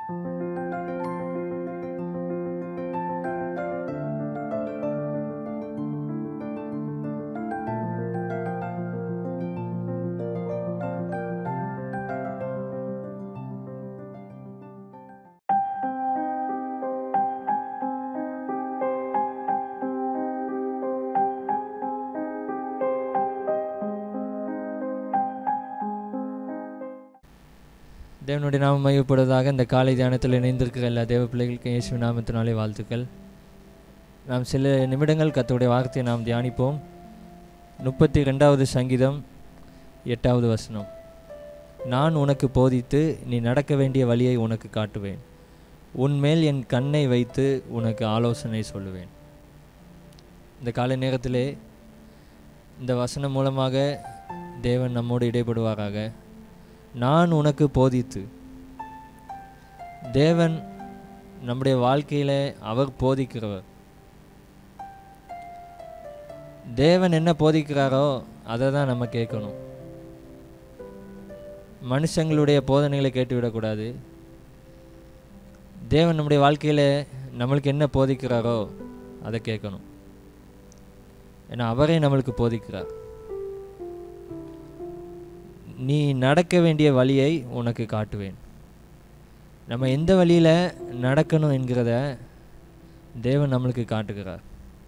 தேவனுடைய நாமம் மையப்படுவதாக இந்த காலை தியானத்தில் இணைந்திருக்கிற எல்லா தேவ பிள்ளைகளுக்கும் இயேசு நாமத்தினாலே வாழ்த்துக்கள் நாம் சில நிமிடங்கள் கர்த்தருடைய வார்த்தையை நாம் தியானிப்போம் முப்பத்தி ரெண்டாவது சங்கீதம் எட்டாவது வசனம் நான் உனக்கு போதித்து நீ நடக்க வேண்டிய வழியை உனக்கு காட்டுவேன் உன்மேல் என் கண்ணை வைத்து உனக்கு ஆலோசனை சொல்லுவேன் இந்த காலை நேரத்திலே இந்த வசனம் மூலமாக தேவன் நம்மோடு இடைப்படுவாராக நான் உனக்கு போதித்து தேவன் நம்முடைய வாழ்க்கையில் அவர் போதிக்கிறவர் தேவன் என்ன போதிக்கிறாரோ அதை தான் நம்ம கேட்கணும் மனுஷங்களுடைய போதனைகளை கேட்டுவிடக்கூடாது தேவன் நம்முடைய வாழ்க்கையில் நம்மளுக்கு என்ன போதிக்கிறாரோ அதை கேட்கணும் ஏன்னா அவரே நம்மளுக்கு போதிக்கிறார் நீ நடக்க வேண்டிய வழியை உனக்கு காட்டுவேன் நம்ம எந்த வழியில் நடக்கணும் என்கிறத தேவன் நம்மளுக்கு காட்டுகிறார்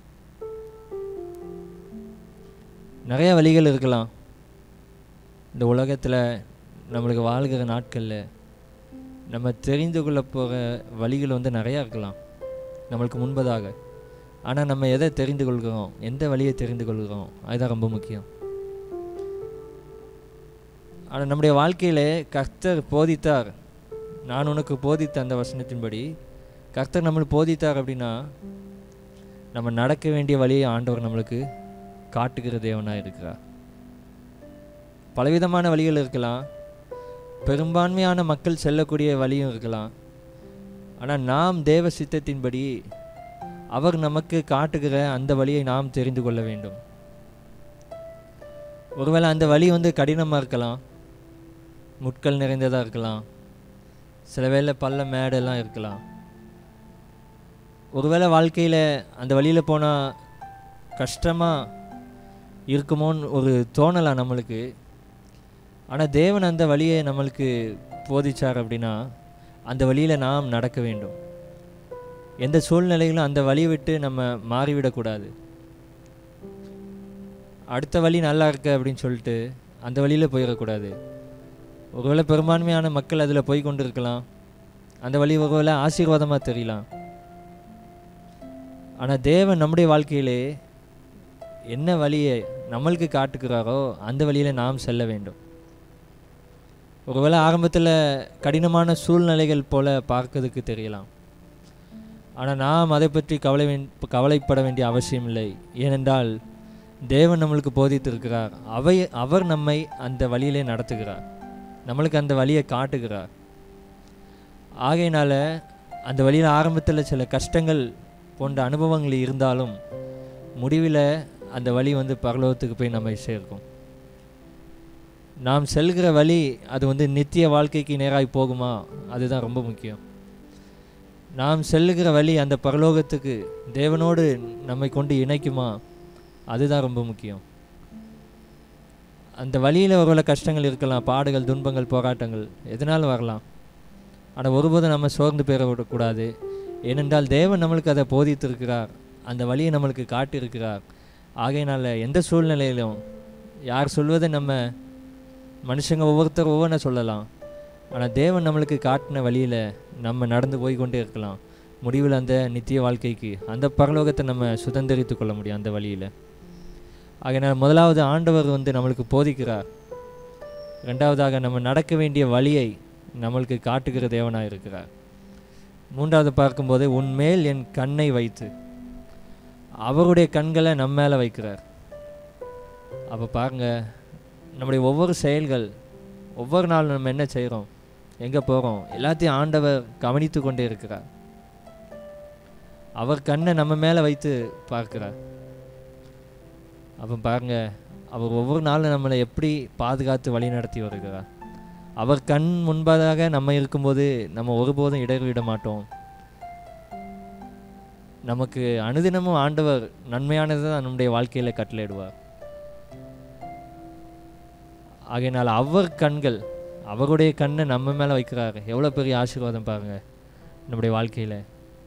நிறைய வழிகள் இருக்கலாம் இந்த உலகத்தில் நம்மளுக்கு வாழ்கிற நாட்களில் நம்ம தெரிந்து கொள்ள போகிற வழிகள் வந்து நிறையா இருக்கலாம் நம்மளுக்கு முன்பதாக ஆனால் நம்ம எதை தெரிந்து கொள்கிறோம் எந்த வழியை தெரிந்து கொள்கிறோம் அதுதான் ரொம்ப முக்கியம் ஆனால் நம்முடைய வாழ்க்கையில் கர்த்தர் போதித்தார் நான் உனக்கு போதித்த அந்த வசனத்தின்படி கர்த்தர் நம்மளுக்கு போதித்தார் அப்படின்னா நம்ம நடக்க வேண்டிய வழியை ஆண்டவர் நம்மளுக்கு காட்டுகிற தேவனாக இருக்கிறார் பலவிதமான வழிகள் இருக்கலாம் பெரும்பான்மையான மக்கள் செல்லக்கூடிய வழியும் இருக்கலாம் ஆனால் நாம் தேவ சித்தத்தின்படி அவர் நமக்கு காட்டுகிற அந்த வழியை நாம் தெரிந்து கொள்ள வேண்டும் ஒருவேளை அந்த வழி வந்து கடினமாக இருக்கலாம் முட்கள் நிறைந்ததாக இருக்கலாம் சில வேளை பள்ள மேடெல்லாம் இருக்கலாம் ஒருவேளை வாழ்க்கையில் அந்த வழியில் போனால் கஷ்டமாக இருக்குமோன்னு ஒரு தோணலாம் நம்மளுக்கு ஆனால் தேவன் அந்த வழியை நம்மளுக்கு போதிச்சார் அப்படின்னா அந்த வழியில் நாம் நடக்க வேண்டும் எந்த சூழ்நிலையிலும் அந்த வழியை விட்டு நம்ம மாறிவிடக்கூடாது அடுத்த வழி நல்லா இருக்கு அப்படின்னு சொல்லிட்டு அந்த வழியில் போயிடக்கூடாது ஒருவேளை பெரும்பான்மையான மக்கள் அதில் போய் கொண்டு இருக்கலாம் அந்த வழி ஒருவேளை ஆசீர்வாதமாக தெரியலாம் ஆனால் தேவன் நம்முடைய வாழ்க்கையிலே என்ன வழியை நம்மளுக்கு காட்டுகிறாரோ அந்த வழியில் நாம் செல்ல வேண்டும் ஒருவேளை ஆரம்பத்தில் கடினமான சூழ்நிலைகள் போல பார்க்கறதுக்கு தெரியலாம் ஆனால் நாம் அதை பற்றி கவலை வேண்- கவலைப்பட வேண்டிய அவசியம் இல்லை ஏனென்றால் தேவன் நம்மளுக்கு போதித்திருக்கிறார் அவை அவர் நம்மை அந்த வழியிலே நடத்துகிறார் நம்மளுக்கு அந்த வழியை காட்டுகிறார் ஆகையினால அந்த வழியில் ஆரம்பத்தில் சில கஷ்டங்கள் போன்ற அனுபவங்கள் இருந்தாலும் முடிவில் அந்த வழி வந்து பரலோகத்துக்கு போய் நம்மை சேர்க்கும் நாம் செல்கிற வழி அது வந்து நித்திய வாழ்க்கைக்கு நேராய் போகுமா அதுதான் ரொம்ப முக்கியம் நாம் செல்லுகிற வழி அந்த பரலோகத்துக்கு தேவனோடு நம்மை கொண்டு இணைக்குமா அதுதான் ரொம்ப முக்கியம் அந்த வழியில் ஒருவேளை கஷ்டங்கள் இருக்கலாம் பாடுகள் துன்பங்கள் போராட்டங்கள் எதனாலும் வரலாம் ஆனால் ஒருபோதும் நம்ம சோர்ந்து பெற விடக்கூடாது ஏனென்றால் தேவன் நம்மளுக்கு அதை போதித்திருக்கிறார் அந்த வழியை நம்மளுக்கு காட்டியிருக்கிறார் ஆகையினால எந்த சூழ்நிலையிலும் யார் சொல்வதை நம்ம மனுஷங்க ஒவ்வொருத்தர் ஒவ்வொன்றை சொல்லலாம் ஆனால் தேவன் நம்மளுக்கு காட்டின வழியில் நம்ம நடந்து போய் கொண்டே இருக்கலாம் முடிவில் அந்த நித்திய வாழ்க்கைக்கு அந்த பரலோகத்தை நம்ம சுதந்திரித்து கொள்ள முடியும் அந்த வழியில் ஆகையினால் முதலாவது ஆண்டவர் வந்து நம்மளுக்கு போதிக்கிறார் ரெண்டாவதாக நம்ம நடக்க வேண்டிய வழியை நம்மளுக்கு காட்டுகிற தேவனாக இருக்கிறார் மூன்றாவது பார்க்கும்போது உன்மேல் என் கண்ணை வைத்து அவருடைய கண்களை நம்ம மேலே வைக்கிறார் அப்போ பாருங்க நம்முடைய ஒவ்வொரு செயல்கள் ஒவ்வொரு நாளும் நம்ம என்ன செய்கிறோம் எங்கே போகிறோம் எல்லாத்தையும் ஆண்டவர் கவனித்து கொண்டே இருக்கிறார் அவர் கண்ணை நம்ம மேலே வைத்து பார்க்கிறார் அப்போ பாருங்க அவர் ஒவ்வொரு நாளும் நம்மளை எப்படி பாதுகாத்து வழி நடத்தி வருகிறார் அவர் கண் முன்பதாக நம்ம இருக்கும்போது நம்ம ஒருபோதும் இடைவிட மாட்டோம் நமக்கு அனுதினமும் ஆண்டவர் நன்மையானதை தான் நம்முடைய வாழ்க்கையில் கட்டளையிடுவார் ஆகையினால் அவர் கண்கள் அவருடைய கண்ணை நம்ம மேலே வைக்கிறார் எவ்வளோ பெரிய ஆசீர்வாதம் பாருங்க நம்முடைய வாழ்க்கையில்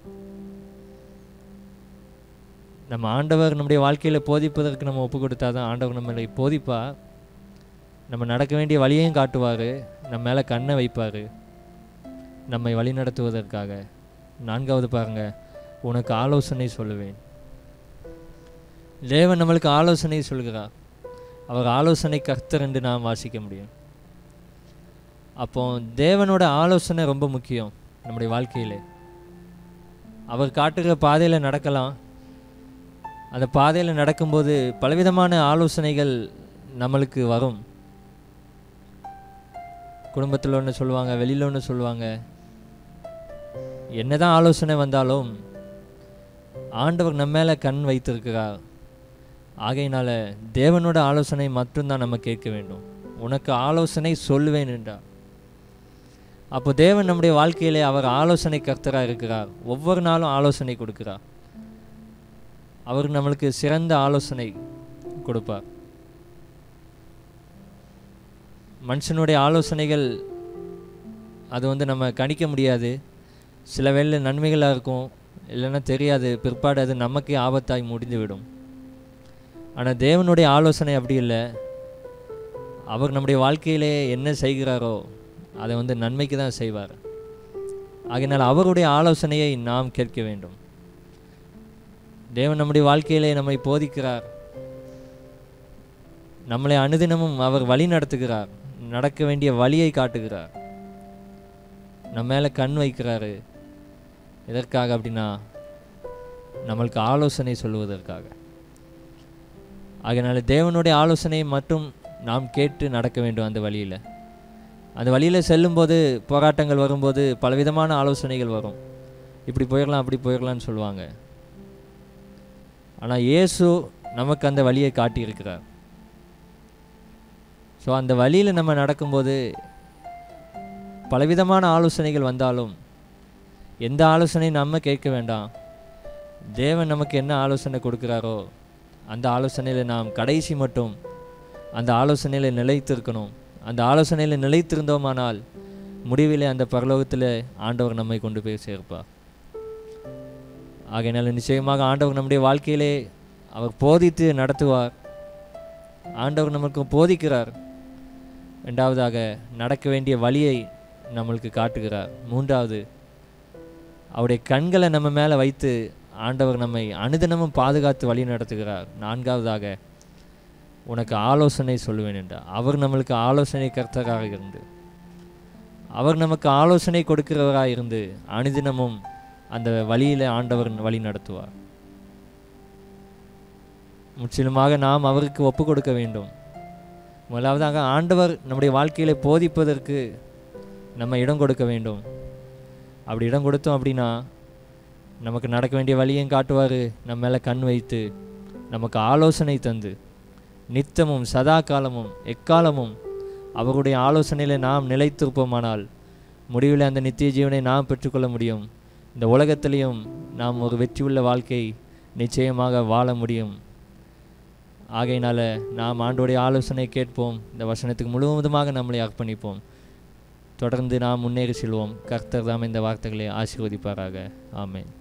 நம்ம ஆண்டவர் நம்முடைய வாழ்க்கையில் போதிப்பதற்கு நம்ம ஒப்பு கொடுத்தா தான் ஆண்டவர் நம்மளை போதிப்பா நம்ம நடக்க வேண்டிய வழியையும் காட்டுவார் நம்ம மேலே கண்ணை வைப்பார் நம்மை வழி நடத்துவதற்காக நான்காவது பாருங்க உனக்கு ஆலோசனை சொல்லுவேன் தேவன் நம்மளுக்கு ஆலோசனை சொல்கிறார் அவர் ஆலோசனை கர்த்தர் என்று நாம் வாசிக்க முடியும் அப்போ தேவனோட ஆலோசனை ரொம்ப முக்கியம் நம்முடைய வாழ்க்கையில் அவர் காட்டுகிற பாதையில் நடக்கலாம் அந்த பாதையில் நடக்கும்போது பலவிதமான ஆலோசனைகள் நம்மளுக்கு வரும் குடும்பத்தில் ஒன்று சொல்லுவாங்க வெளியில் ஒன்று சொல்லுவாங்க என்னதான் ஆலோசனை வந்தாலும் ஆண்டவர் நம்ம மேலே கண் வைத்திருக்கிறார் ஆகையினால தேவனோட ஆலோசனை மட்டும்தான் நம்ம கேட்க வேண்டும் உனக்கு ஆலோசனை சொல்லுவேன் என்றார் அப்போ தேவன் நம்முடைய வாழ்க்கையிலே அவர் ஆலோசனை கர்த்தராக இருக்கிறார் ஒவ்வொரு நாளும் ஆலோசனை கொடுக்கிறார் அவர் நம்மளுக்கு சிறந்த ஆலோசனை கொடுப்பார் மனுஷனுடைய ஆலோசனைகள் அது வந்து நம்ம கணிக்க முடியாது சில வேளை நன்மைகளாக இருக்கும் இல்லைன்னா தெரியாது பிற்பாடு அது நமக்கே ஆபத்தாய் முடிந்துவிடும் ஆனால் தேவனுடைய ஆலோசனை அப்படி இல்லை அவர் நம்முடைய வாழ்க்கையிலே என்ன செய்கிறாரோ அதை வந்து நன்மைக்கு தான் செய்வார் ஆகையினால் அவருடைய ஆலோசனையை நாம் கேட்க வேண்டும் தேவன் நம்முடைய வாழ்க்கையிலே நம்மை போதிக்கிறார் நம்மளை அனுதினமும் அவர் வழி நடத்துகிறார் நடக்க வேண்டிய வழியை காட்டுகிறார் நம்ம மேலே கண் வைக்கிறாரு எதற்காக அப்படின்னா நம்மளுக்கு ஆலோசனை சொல்லுவதற்காக அதனால் தேவனுடைய ஆலோசனையை மட்டும் நாம் கேட்டு நடக்க வேண்டும் அந்த வழியில் அந்த வழியில் செல்லும்போது போராட்டங்கள் வரும்போது பலவிதமான ஆலோசனைகள் வரும் இப்படி போயிடலாம் அப்படி போயிடலாம்னு சொல்லுவாங்க ஆனால் இயேசு நமக்கு அந்த வழியை காட்டியிருக்கிறார் ஸோ அந்த வழியில் நம்ம நடக்கும்போது பலவிதமான ஆலோசனைகள் வந்தாலும் எந்த ஆலோசனையும் நம்ம கேட்க வேண்டாம் தேவன் நமக்கு என்ன ஆலோசனை கொடுக்குறாரோ அந்த ஆலோசனையில் நாம் கடைசி மட்டும் அந்த ஆலோசனையில் நிலைத்திருக்கணும் அந்த ஆலோசனையில் நிலைத்திருந்தோமானால் முடிவிலே அந்த பரலோகத்தில் ஆண்டவர் நம்மை கொண்டு போய் சேர்ப்பார் ஆகையினால நிச்சயமாக ஆண்டவர் நம்முடைய வாழ்க்கையிலே அவர் போதித்து நடத்துவார் ஆண்டவர் நமக்கு போதிக்கிறார் ரெண்டாவதாக நடக்க வேண்டிய வழியை நம்மளுக்கு காட்டுகிறார் மூன்றாவது அவருடைய கண்களை நம்ம மேலே வைத்து ஆண்டவர் நம்மை அனுதினமும் பாதுகாத்து வழி நடத்துகிறார் நான்காவதாக உனக்கு ஆலோசனை சொல்லுவேன் என்றார் அவர் நம்மளுக்கு ஆலோசனை கர்த்தராக இருந்து அவர் நமக்கு ஆலோசனை கொடுக்கிறவராக இருந்து அனுதினமும் அந்த வழியில் ஆண்டவர் வழி நடத்துவார் முற்றிலுமாக நாம் அவருக்கு ஒப்பு கொடுக்க வேண்டும் முதலாவதாக ஆண்டவர் நம்முடைய வாழ்க்கையில போதிப்பதற்கு நம்ம இடம் கொடுக்க வேண்டும் அப்படி இடம் கொடுத்தோம் அப்படின்னா நமக்கு நடக்க வேண்டிய வழியும் காட்டுவார் நம்ம மேலே கண் வைத்து நமக்கு ஆலோசனை தந்து நித்தமும் சதா காலமும் எக்காலமும் அவருடைய ஆலோசனையில் நாம் நிலைத்திருப்போமானால் முடிவில் அந்த நித்திய ஜீவனை நாம் பெற்றுக்கொள்ள முடியும் இந்த உலகத்திலையும் நாம் ஒரு வெற்றியுள்ள வாழ்க்கை நிச்சயமாக வாழ முடியும் ஆகையினால நாம் ஆண்டோடைய ஆலோசனை கேட்போம் இந்த வசனத்துக்கு முழுவதுமாக நம்மளை அர்ப்பணிப்போம் தொடர்ந்து நாம் முன்னேறி செல்வோம் கர்த்தர் தாம் இந்த வார்த்தைகளை ஆசீர்வதிப்பாராக ஆமென்